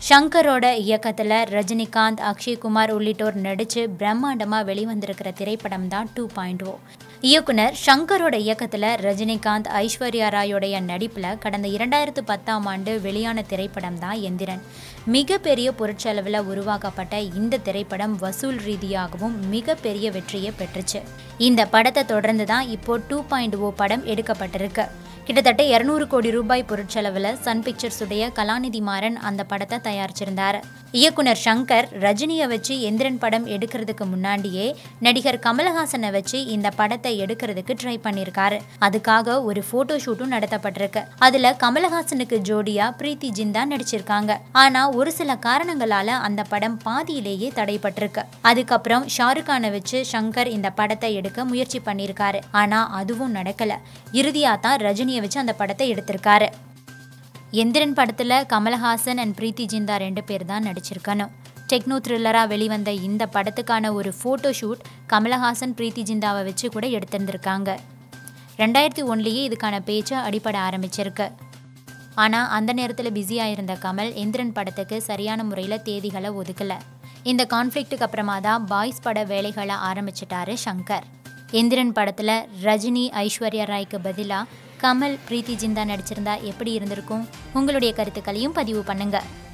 ஷங்கரோட இயக்கத்தில் ரஜினிகாந்த் அக்ஷய்குமார் உள்ளிட்டோர் நடித்து பிரம்மாண்டமாக வெளிவந்திருக்கிற திரைப்படம் தான் டூ பாயிண்ட் ஓ இயக்குனர் ஷங்கரோட இயக்கத்தில் ரஜினிகாந்த் ஐஸ்வர்யா ராயோடைய நடிப்பில் கடந்த இரண்டாயிரத்து பத்தாம் ஆண்டு வெளியான திரைப்படம் தான் எந்திரன் மிகப்பெரிய பொருட்செலவில் உருவாக்கப்பட்ட இந்த திரைப்படம் வசூல் ரீதியாகவும் மிகப்பெரிய வெற்றியை பெற்றுச்சு இந்த படத்தை தொடர்ந்து தான் இப்போ டூ பாயிண்ட் ஓ படம் எடுக்கப்பட்டிருக்கு கிட்டத்தட்ட இரநூறு கோடி ரூபாய் பொருட்செலவில் சன் பிக்சர்ஸ் உடைய கலாநிதி மாறன் அந்த படத்தை தயாரிச்சிருந்தார் இயக்குனர் சங்கர் ரஜினியை வச்சு எந்திரன் படம் எடுக்கிறதுக்கு முன்னாடியே நடிகர் கமலஹாசனை வச்சு இந்த படத்தை எடுக்கிறதுக்கு ட்ரை பண்ணியிருக்காரு அதுக்காக ஒரு போட்டோ ஷூட்டும் நடத்தப்பட்டிருக்கு அதுல கமலஹாசனுக்கு ஜோடியா பிரீத்தி ஜிந்தா நடிச்சிருக்காங்க ஆனா ஒரு சில காரணங்களால அந்த படம் பாதியிலேயே தடைப்பட்டிருக்கு அதுக்கப்புறம் ஷாருக் கானை வச்சு சங்கர் இந்த படத்தை எடுக்க முயற்சி பண்ணியிருக்காரு ஆனா அதுவும் நடக்கல இறுதியா தான் ரஜினியை வச்சு அந்த படத்தை எடுத்திருக்காரு எந்திரன் படத்தில் கமலஹாசன் அண்ட் பிரீத்தி ஜிந்தா ரெண்டு பேர் தான் நடிச்சிருக்கணும் டெக்னோ த்ரில்லராக வெளிவந்த இந்த படத்துக்கான ஒரு ஃபோட்டோ ஷூட் கமலஹாசன் பிரீத்தி ஜிந்தாவை வச்சு கூட எடுத்திருந்திருக்காங்க ரெண்டாயிரத்தி ஒன்லேயே இதுக்கான பேச்சு அடிப்பட ஆரம்பிச்சிருக்கு ஆனால் அந்த நேரத்தில் பிஸியாக இருந்த கமல் எந்திரன் படத்துக்கு சரியான முறையில் தேதிகளை ஒதுக்கலை இந்த கான்ஃப்ளிக்ட்டுக்கு அப்புறமா தான் பாய்ஸ் பட வேலைகளை ஆரம்பிச்சிட்டாரு சங்கர் எந்திரன் படத்தில் ரஜினி ஐஸ்வர்யா ராய்க்கு பதிலாக கமல் பிரீத்தி ஜிந்தா நடிச்சிருந்தா எப்படி இருந்திருக்கும் உங்களுடைய கருத்துக்களையும் பதிவு பண்ணுங்கள்